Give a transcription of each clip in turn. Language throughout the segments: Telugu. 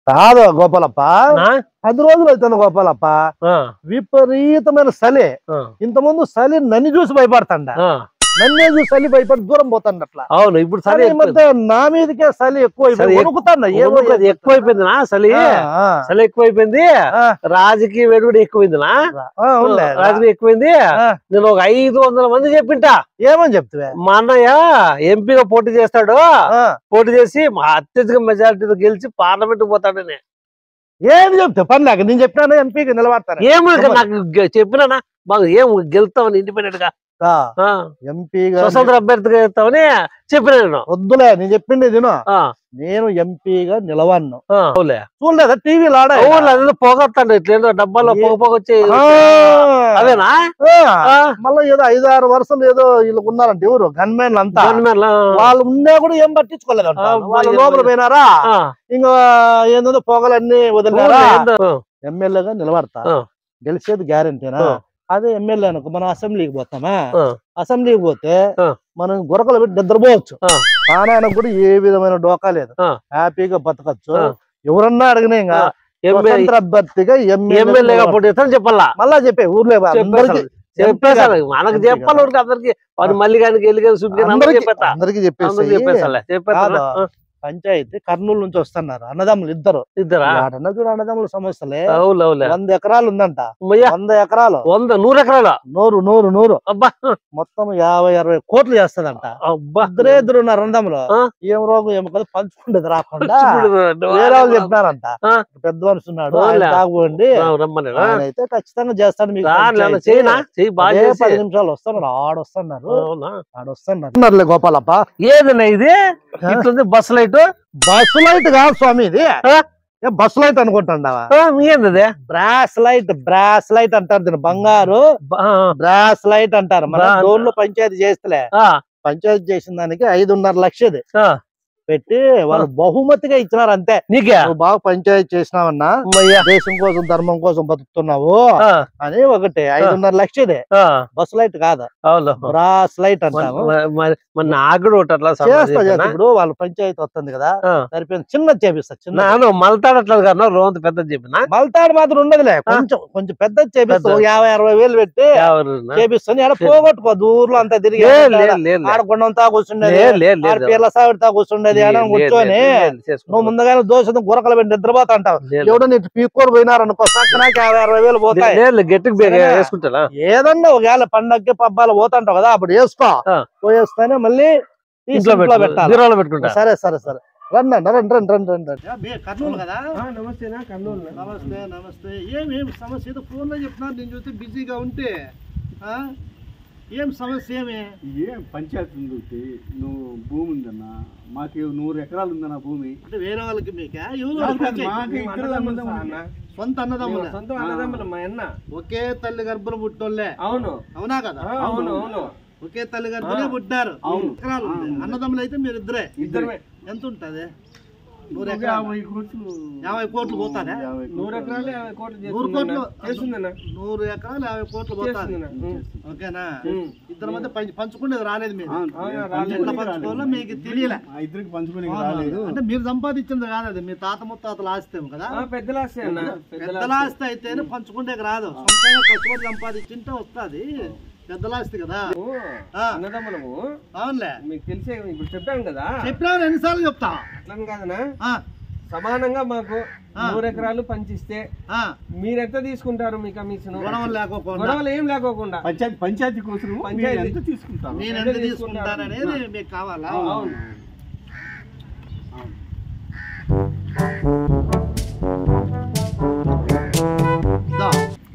కాదు గోపాలప్ప నా? పది రోజులు అవుతుంది గోపాలప్ప ఆ, విపరీతమైన చలి ఆ, ఇంతకుముందు చలి నన్ను చూసి భయపడతాండ ఆ. నన్నే చూసి చలి భయపడి దూరం పోతాండ అట్లా అవును ఇప్పుడు కానీ సరే ఈ మధ్య నా మీదకే చలి ఎక్కువ చలి ఎక్కువ- వణుకుతాండ ఏమో అది ఎక్కువైపోయింది నా చలి ఆ, ఆ, చలి ఎక్కువైపోయింది ఆ, రాజకీయ వేడి ఎక్కువైంది నా ఆ, అవునులే. రాజకీయ ఎక్కువైంది ఆ, నేను ఒక ఐదు వందల మంది చెప్పింటా ఏమని చెప్తావే మా అన్నయ్య ఎంపీగా పోటీ చేస్తాడు ఆ, పోటీ చేసి మా అత్యధిక మెజారిటీతో గెలిచి పార్లమెంట్ పోతాడని ఏమి చెప్తావు పని లేక నేను చెప్పినా ఎంపీకి నిలబడతాను ఏమో ఇక నాకు గె- చెప్పినానా బాగా ఏం గెలుస్తామని ఇండిపెండెంట్ గా ఆ, ఎంపీగా స్వతంత్ర అభ్యర్థిగా గెలుస్తామని చెప్పిన నేను వద్దులే నేను చెప్పింది తిను ఆ, నేను ఎంపీగా నిలవను ఆ, అవులే చూడలేదా టీవీలో ఆడ అవును అదేదో పొగొస్తాడు ఇట్లా డబ్బాలో పొగ పొగ వచ్చి ఆ, అదేనా ఆ, ఆ, మళ్ళా ఏదో ఐదు ఆరు వరుసలు ఏదో వీళ్ళు ఉన్నారంట ఎవరు గన్మెన్లు అంతా గవర్నమెంట్ లో, వాళ్ళు ఉన్నా కూడా ఏం పట్టించుకోలేదు ఆ, వాళ్ళు భయం, లోపల భయం. పోయినారా ఆ, ఇంకా ఏందో పొగలన్నీ వదిలినారా అవునులే, ఏందో, ఎమ్మెల్యేగా నిలబడతా ఆ. గెలిచేది గ్యారంటీనా ఆ. అదే ఎమ్మెల్యే అనుకో మనం అసెంబ్లీకి పోతామా ఆ, అసెంబ్లీకి పోతే ఆ. మనం గురకలు పెట్టి నిద్రపోవచ్చు ఆ. ప్రాణానికి కూడా ఏ విధమైన డోకా లేదు ఆ. హ్యాపీగా బతకచ్చు ఆ. ఎవరన్నా అడిగినా ఇంకా ఆ. ఎమ్మెల్యే స్వతంత్ర అభ్యర్థిగా ఎమ్మెల్యే ఎమ్మెల్యేగా పోటీ చేస్తాను చెప్పాలా మళ్ళా చెప్పే ఊర్లో అందరికి చెప్పేసాను మనకు ఎంపీ చెప్పాలి ఊరికి అందరికి వాడు మల్లి కానీ గెలి కానీ సుబ్బి కానీ అందరికి అందరికి చెప్పేస్తా అందరికి అందరికి చెప్పేసి చెప్పేస్తా చెప్పేస్తా కాదు. పంచాయతీ కర్నూలు నుంచి వస్తున్నారు అన్నదమ్ములు ఇద్దరు ఇద్దరా ఆటన్న చూడు అన్నదమ్ముల సమస్యలే అవును అవులే వంద ఎకరాలు ఉందంట అమ్మయ్య, వంద ఎకరాలు వంద నూరు ఎకరాలు నూరు నూరు నూరు అబ్బా మొత్తం యాభై అరవై కోట్లు చేస్తదంట అబ్బా ఇద్దరే ఇద్దరు ఉన్నారు అన్నదమ్ములు ఆ. ఏం రోగం ఏమో కదా పంచుకుంటేది రాకుండా చూడు, వేరే వాళ్ళు చెప్పినారంట ఆ. పెద్ద మనిషి ఉన్నాడు అవునులే. ఆయన తాగుపోండి ఆ, రమ్మని రా. ఆయన అయితే ఖచ్చితంగా చేస్తాడు మీకు రాను, లేను, పంచాయతీ. చేయనా చెయ్యి బాగా అదే చేసి పది నిమిషాలు వస్తున్నారు ఆడొస్తున్నారు అవునా ఆడొస్తున్నారు గోపాలప్ప ఏదన్నా ఇది ఇట్లుంది బస్ లైట్ బస్సు లైట్ కాదు స్వామి ఇది ఆ? ఏ బస్సు లైట్ అనుకుంటాండావా ఏంది అది? బ్రాస్ లైట్ బ్రాస్ లైట్ అంటారు దీన్ని బంగారు బ- ఆ, బ్రాస్ లైట్ అంటారు మన బ్రా- డోన్లో పంచాయతీ చేస్తలే ఆ, పంచాయతీ చేసిన దానికి ఐదున్నర లక్షది ఆ. పెట్టి వాళ్ళు బహుమతిగా ఇచ్చినారు అంతే నీకే నువ్వు బాగా పంచాయతీ చేసినావన్నా అమ్మయ్య. దేశం కోసం ధర్మం కోసం బతుకుతున్నావు ఆ, అని ఒకటి ఐదున్నర లక్షదే ఆ, బస్ లైట్ కాదు అవును బ్రాస్ లైట్ అంటాము మరి- మరి మరి నాకు కూడా ఒకటి అట్లా సలహా చేస్తా చేస్తా చెప్పనా? ఇప్పుడు వాళ్ళ పంచాయతీ వస్తుంది కదా ఆ. సరిపోయింది చిన్నది చేపిస్తా చిన్న నాను మలతాడట్లేదు కదా రోంత పెద్ద చెప్పిన బల్తాడు మాత్రం ఉండదులే కొంచెం కొంచెం పెద్దది చేపిస్తా పెద్ద. ఒక యాభై అరవై వేలు పెట్టి చేపిస్తాను ఆడ పోగొట్టుకో దూర్లో అంతా తిరిగి ఆడ గుండంతా కూర్చుండేది ఆడ పీర్ల సావిడితా కూర్చుండేది ఆడ కూర్చొని నువ్వు ముందుగానే దోశ గురకలు పెట్టి నిద్రపోతా అంటావు ఎవడో నీకు పీక్కోరు పోయినారనుకో నాకు యాభై అరవై వేలు పోతాయి గట్టికి బేగ సరేనా? వేసుకుంటానా ఏదన్నా ఒకవేళ పండగకి పబ్బాలు పోతాంటావు కదా అప్పుడు వేసుకో ఆ. పోయేస్తానే మళ్ళీ తీసి ఇంట్లో ఇంట్లో పెట్టాలి పెట్టాలి బీరోలో పెట్టుకుంటా సరే సరే సరే రండి అన్న, రండి రండి రండి రండి రండి కర్నూలు కదా నమస్తేనా కర్నూలు నమస్తే నమస్తే ఏమేమి సమస్య ఏదో ఫోన్లో చెప్తున్నారు నేను చూస్తే బిజీగా ఉంటే ఆ? ఏం సమస్య ఏమి ఏం పంచాయతీ ఉంది ఒకటి. నువ్వు భూమి ఉందన్నా మాకు నూరు ఎకరాలు ఉందన్న భూమి అంటే వేరే వాళ్ళకి మీకా ఎవరు కాదు, వాళ్ళకి కాదు, మాకు పంచాయతీ? ఇద్దరు అన్నదమ్ములు ఉన్నా. సొంత అన్నదమ్ముల సొంత అన్నదమ్ములు మా అన్న ఒకే తల్లి గర్భం పుట్టోళ్ళే అవును అవునా కదా ఆ, అవును అవును ఒకే తల్లి గర్భమే పుట్టారు అవును. ఎకరాలు ఉంది. అన్నదమ్ములు అయితే మీరు ఇద్దరే ఇద్దరమే ఎంత ఉంటది నూరు ఒక ఎకరాలు యాభై కోట్లు యాభై కోట్లు పోతానే యాభై నూరు కోట్లు. ఎకరాలు యాభై కోట్లు నూరు చేస్తుందన్న. కోట్లు చేస్తుందన్న నూరు ఎకరాలు యాభై కోట్లు పోతాది చేస్తుందన్న. ఉం. ఓకేనా ఉం. ఇద్దరి మధ్య పంచ- పంచుకునేది రాలేదు మీరు అవును, అవునా, ఏ రాలేదు. ఎట్లా పంచుకోనికి పంచుకోవాలో రాలేదు. మీకు తెలియలే ఆ ఇద్దరికి పంచుకోనికి రాలేదు అంటే మీరు సంపాదించింది కాదు అది మీ తాత ముత్తాతలు ఆస్తేమో కదా ఆ, పెద్ద లాస్ట్ అన్న పెద్దల ఆస్తి అయితేనే పంచుకుంటే రాదు సొంతంగా కష్టపడి సంపాదించింటే వస్తుంది పెద్దల ఆస్తి కదా ఆ. అన్నదమ్ములము అవునులే మీకు తెలిసే ఇప్పుడు చెప్పాను కదా చెప్పినా ఎన్నిసార్లు చెప్తా అట్లని కాదనా ఆ, సమానంగా మాకు ఆ. నూరు ఎకరాలు పంచిస్తే ఆ, మీరు ఎంత తీసుకుంటారు మీ కమిషన్ గొడవలు లేకోకుండా గొడవలు ఏం లేకోకుండా పంచాయతీ పంచాయతీ కోసం పంచాయతీ. ఎంత తీసుకుంటాను నేను ఎంత తీసుకుంటాననేది మీకు కావాలా అవును దా.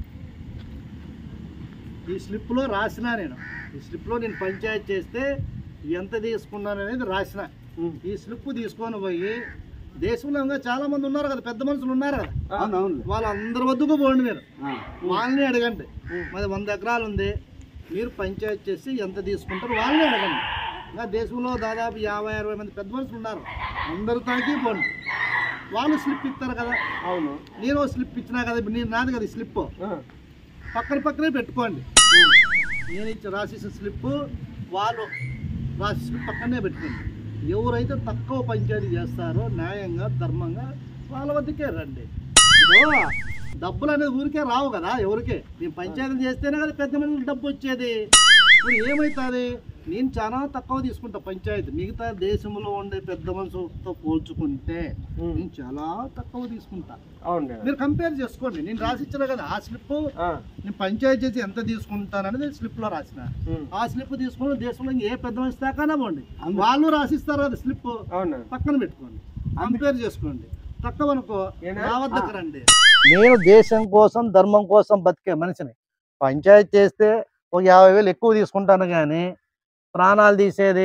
ఈ స్లిప్ లో రాసిన నేను ఈ స్లిప్ లో నేను పంచాయతీ చేస్తే ఎంత తీసుకున్నాను అనేది రాసిన ఈ స్లిప్ తీసుకొని పోయి దేశంలో ఇంకా చాలా మంది ఉన్నారు కదా పెద్ద మనుషులు ఉన్నారు కదా అవును అవును వాళ్ళందరి వద్దకు పోండి మీరు ఆ. వాళ్ళని అడగండి మరి వంద ఎకరాలు ఉంది మీరు పంచాయతీ చేసి ఎంత తీసుకుంటారు వాళ్ళని అడగండి ఇంకా దేశంలో దాదాపు యాభై అరవై మంది పెద్ద మనుషులు ఉన్నారు అందరు తాకి పోండి వాళ్ళు స్లిప్ ఇస్తారు కదా అవును నేను ఓ స్లిప్ ఇచ్చినా కదా ఇప్పుడు నేను నాది కదా ఈ స్లిప్ ఆ. పక్కన పక్కనే పెట్టుకోండి నేను ఇచ్చి రాసేసిన స్లిప్ వాళ్ళు రాసి స్లిప్ పక్కనే పెట్టుకోండి ఎవరైతే తక్కువ పంచాయతీ చేస్తారో న్యాయంగా ధర్మంగా వాళ్ళ వద్దకే రండి ఇప్పుడు డబ్బులు అనేది ఊరికే రావు కదా ఎవరికే నేను పంచాయతీలు చేస్తేనే కదా పెద్ద మనుషులకు డబ్బు వచ్చేది ఇప్పుడు ఏమవుతుంది నేను చాలా తక్కువ తీసుకుంటా పంచాయతీ మిగతా దేశంలో ఉండే పెద్ద మనుషులతో పోల్చుకుంటే ఉమ్. నేను చాలా తక్కువ తీసుకుంటా అవును మీరు కంపేర్ చేసుకోండి నేను రాసిచ్చిన కదా ఆ స్లిప్ ఆ, నేను పంచాయతీ చేసి ఎంత తీసుకుంటాననేది స్లిప్ లో రాసిన ఉమ్. ఆ స్లిప్ తీసుకుని దేశంలో ఏ పెద్ద మనిషి దాకానే పోండి వాళ్ళు రాసిస్తారు కదా స్లిప్ అవునా పక్కన పెట్టుకోండి కంపేర్ చేసుకోండి తక్కువ అనుకో ఏనా? నా వద్దకు రండి నేను దేశం కోసం ధర్మం కోసం బతికే మనిషిని పంచాయతీ చేస్తే ఒక యాభై వేలు ఎక్కువ తీసుకుంటాను కానీ ప్రాణాలు తీసేది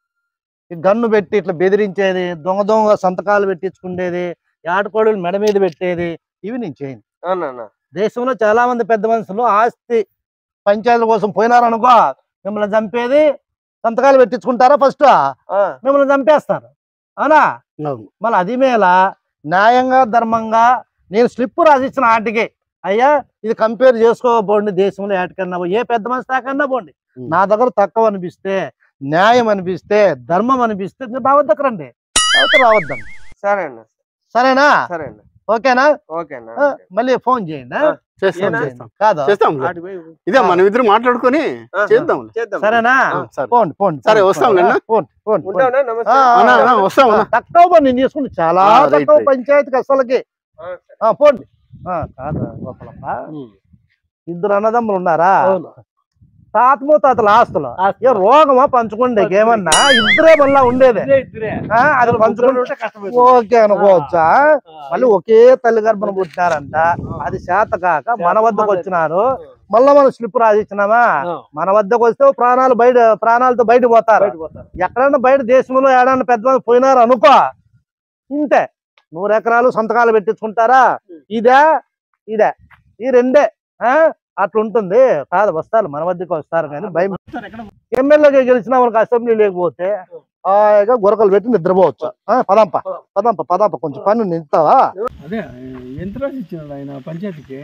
ఈ గన్ను పెట్టి ఇట్లా బెదిరించేది దొంగ దొంగ సంతకాలు పెట్టించుకునేది ఆటకోడులు మెడ మీద పెట్టేది ఇవి నేను చేయను అవునా దేశంలో చాలా మంది పెద్ద మనుషులు ఆస్తి పంచాయతీల కోసం పోయినారనుకో మిమ్మల్ని చంపేది సంతకాలు పెట్టించుకుంటారా ఫస్ట్ ఆ, మిమ్మల్ని చంపేస్తారు అవునా మళ్ళీ అది మేల న్యాయంగా ధర్మంగా నేను స్లిప్ రాసిచ్చిన ఆటికి అయ్యా ఇది కంపేర్ చేసుకోబోండి దేశంలో ఏటికన్నా పో- ఏ పెద్ద మనిషి దాకన్నా పోండి ఉం. నా దగ్గర తక్కువ అనిపిస్తే న్యాయం అనిపిస్తే ధర్మం అనిపిస్తే మీరు నా వద్దకు రండి లేకపోతే రావద్దండి సరే అన్న సరేనా సరే అన్న ఓకేనా ఓకే అన్న ఆ, మళ్ళీ ఫోన్ చేయండి ఆ? ఆ, చేస్తాం ఏనా? చేస్తాం కాదా చేస్తాం ఆడికి పోయి ఇదే మనం ఇద్దరు మాట్లాడుకొని ఆహా. చేద్దాం చేద్దాం సరేనా ఆ, సరే పోండి పోండి సరే, పోండి, వస్తాం పోండి. నిన్న. పోండి పోండి పోండి. ఉంటావునా నమస్తే ఆ, ఆ, అన్నా, అన్నా, వస్తాం ఆ, అన్నా. తక్కువ పని నేను తీసుకుంది చాలా ఆ, రైట్, తక్కువ రైట్. పంచాయతీకి అసలుకి ఆ, సరే. ఆ, పోండి ఆ, కాదా గోపాలప్ప ఇద్దరు అన్నదమ్ములు ఉన్నారా అవును. తాత ముత్తాతల ఆస్తులు ఏ రోగమా పంచుకుండే ఏమన్నా ఇద్దరే మళ్ళా ఉండేదే ఆ, అది పంచుకుంటే ఓకే అనుకోవచ్చా మళ్ళీ ఒకే తల్లి గర్భను పుట్టినారంట అది చేత కాక మన వద్దకు వచ్చినారు మళ్ళా మనం స్లిప్ రాసిచ్చినామా మన వద్దకు వస్తే ప్రాణాలు బయట ప్రాణాలతో బయట పోతారు ఎక్కడన్నా బయట దేశంలో ఏడన్నా పెద్ద మంది పోయినారు అనుకో ఇంతే నూరు ఎకరాలు సంతకాలు పెట్టించుకుంటారా ఇదే ఇదే ఈ రెండే ఆ అట్లుంటుంది కాదు వస్తారు మన వద్దకు వస్తారు కానీ భయం ఎమ్మెల్యేగా గెలిచిన వాళ్ళకి అసెంబ్లీ లేకపోతే హాయిగా గురకలు పెట్టి నిద్రపోవచ్చు ఆ, పదంప పదంప పదంప కొంచెం పని నింతావా అదే ఎంత రాసి ఇచ్చినాడు ఆయన పంచాయతీకి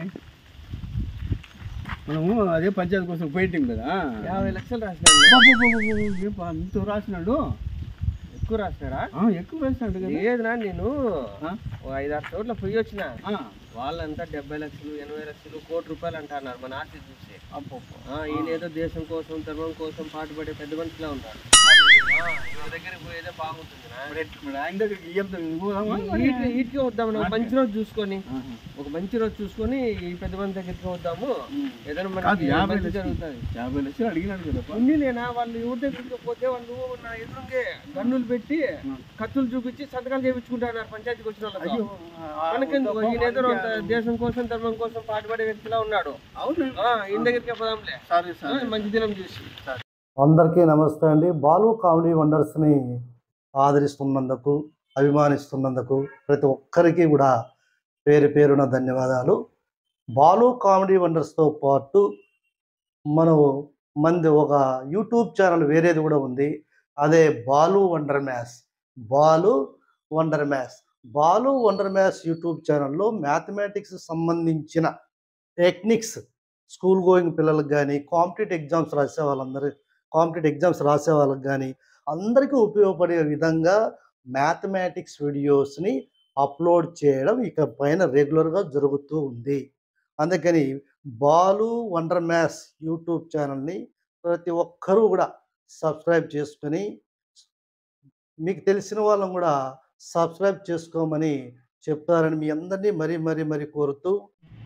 మనము అదే పంచాయతీ కోసం పోయింటాం కదా యాభై లక్షలు రాసినా అబ్బబ్బబ్బబ్బబ్బ, అంత రాసినాడు ఎక్కువ రాసినాడా ఆ, ఎక్కువ రాసినాడు కదా లేదునా నేను ఆ? ఓ ఐదారు చోట్ల పోయి వచ్చిన ఆ, వాళ్ళంతా డెబ్బై లక్షలు ఎనభై లక్షలు కోటి రూపాయలు అంటున్నారు మన ఆర్టీ చూసి అబ్బబ్బ. ఆ, ఈయన ఏదో దేశం కోసం ధర్మం కోసం పాటుపడే పెద్ద మనిషిలా ఉన్నారు ఆ, ఈయన దగ్గరికి పోయేదే బాగుంటుందినా మరి ఎట్లా మరి ఆయన దగ్గరికి ఇయ్యద్దాం, ఇది పోదామా? వీటికి వీటికి వద్దాం ఒక మంచి రోజు చూసుకొని ఆహా. ఒక మంచి రోజు చూసుకొని ఈ పెద్ద మంది దగ్గరికి వద్దాము ఏదైనా కాదు, మనకి యాభై మంచి లక్షలు. జరుగుతుంది యాభై లక్షలు అడిగినాడు కదా ఉంది నేనా వాళ్ళు ఎవరి దగ్గరికి పోతే వాళ్ళు నా ఎదురుగే గన్నులు పెట్టి కత్తులు చూపించి సంతకాలు చేయించుకుంటున్నారు పంచాయతీకి వచ్చిన వాళ్ళతో మనకెందుకు ఈయన ఏదో అంత దేశం కోసం ధర్మం కోసం పాటుపడే వ్యక్తిలా ఉన్నాడు అవును ఆ, ఈయన దగ్గరికి పోదాంలే సరే ఆ, సరే మంచి దినం చూసి అందరికీ నమస్తే అండి బాలు కామెడీ వండర్స్ని ఆదరిస్తున్నందుకు అభిమానిస్తున్నందుకు ప్రతి ఒక్కరికి కూడా పేరు పేరున ధన్యవాదాలు బాలు కామెడీ వండర్స్తో పాటు మనం మంది ఒక యూట్యూబ్ ఛానల్ వేరేది కూడా ఉంది అదే Balu wonder maths Balu wonder maths Balu wonder maths YouTube ఛానల్లో మ్యాథమెటిక్స్ సంబంధించిన టెక్నిక్స్ స్కూల్ గోయింగ్ పిల్లలకు కానీ కాంపిటేటివ్ ఎగ్జామ్స్ రాసే వాళ్ళందరూ కాంపిటేటివ్ ఎగ్జామ్స్ రాసే వాళ్ళకి కానీ అందరికీ ఉపయోగపడే విధంగా మ్యాథమెటిక్స్ వీడియోస్ని అప్లోడ్ చేయడం ఇక పైన రెగ్యులర్గా జరుగుతూ ఉంది అందుకని బాలు వండర్ మ్యాథ్స్ యూట్యూబ్ ఛానల్ని ప్రతి ఒక్కరూ కూడా సబ్స్క్రైబ్ చేసుకొని మీకు తెలిసిన వాళ్ళని కూడా సబ్స్క్రైబ్ చేసుకోమని చెప్తారని మీ అందరినీ మరీ మరీ మరీ కోరుతూ